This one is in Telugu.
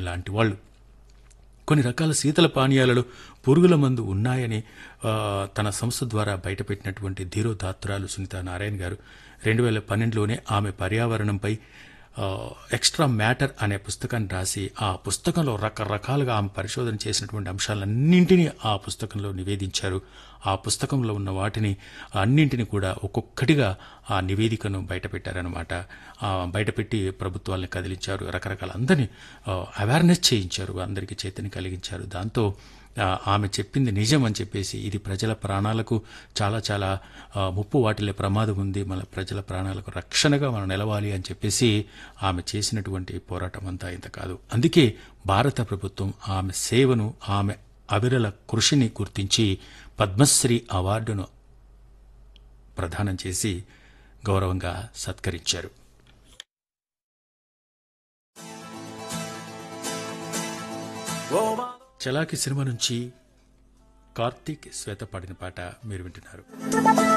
లాంటి వాళ్ళు కొన్ని రకాల శీతల పానీయాలలో పురుగుల మందు ఉన్నాయని ఆ, తన సంస్థ ద్వారా బయటపెట్టినటువంటి ధీరోదాత్తురాలు సునీత నారాయణ గారు రెండు వేల పన్నెండులోనే ఆమె పర్యావరణంపై ఆ, ఎక్స్ట్రా మ్యాటర్ అనే పుస్తకాన్ని రాసి ఆ పుస్తకంలో రకరకాలుగా ఆమె పరిశోధన చేసినటువంటి అంశాలన్నింటినీ ఆ పుస్తకంలో నివేదించారు ఆ పుస్తకంలో ఉన్న వాటిని అన్నింటిని కూడా ఒక్కొక్కటిగా ఆ నివేదికను బయటపెట్టారనమాట ఆ బయటపెట్టి ప్రభుత్వాలను కదిలించారు రకరకాల అందరినీ అవేర్నెస్ చేయించారు అందరికీ చైతన్యం కలిగించారు దాంతో ఆ, ఆమె చెప్పింది నిజం అని చెప్పేసి ఇది ప్రజల ప్రాణాలకు చాలా చాలా ఆ, ముప్పు వాటిల్లే ప్రమాదం ఉంది మన ప్రజల ప్రాణాలకు రక్షణగా మనం నిలవాలి అని చెప్పేసి ఆమె చేసినటువంటి పోరాటం అంతా ఇంత కాదు అందుకే భారత ప్రభుత్వం ఆమె సేవను ఆమె అవిరల కృషిని గుర్తించి పద్మశ్రీ అవార్డును ప్రదానం చేసి గౌరవంగా సత్కరించారు చలాకి సినిమా నుంచి కార్తీక్ శ్వేత పాడిన పాట మీరు వింటున్నారు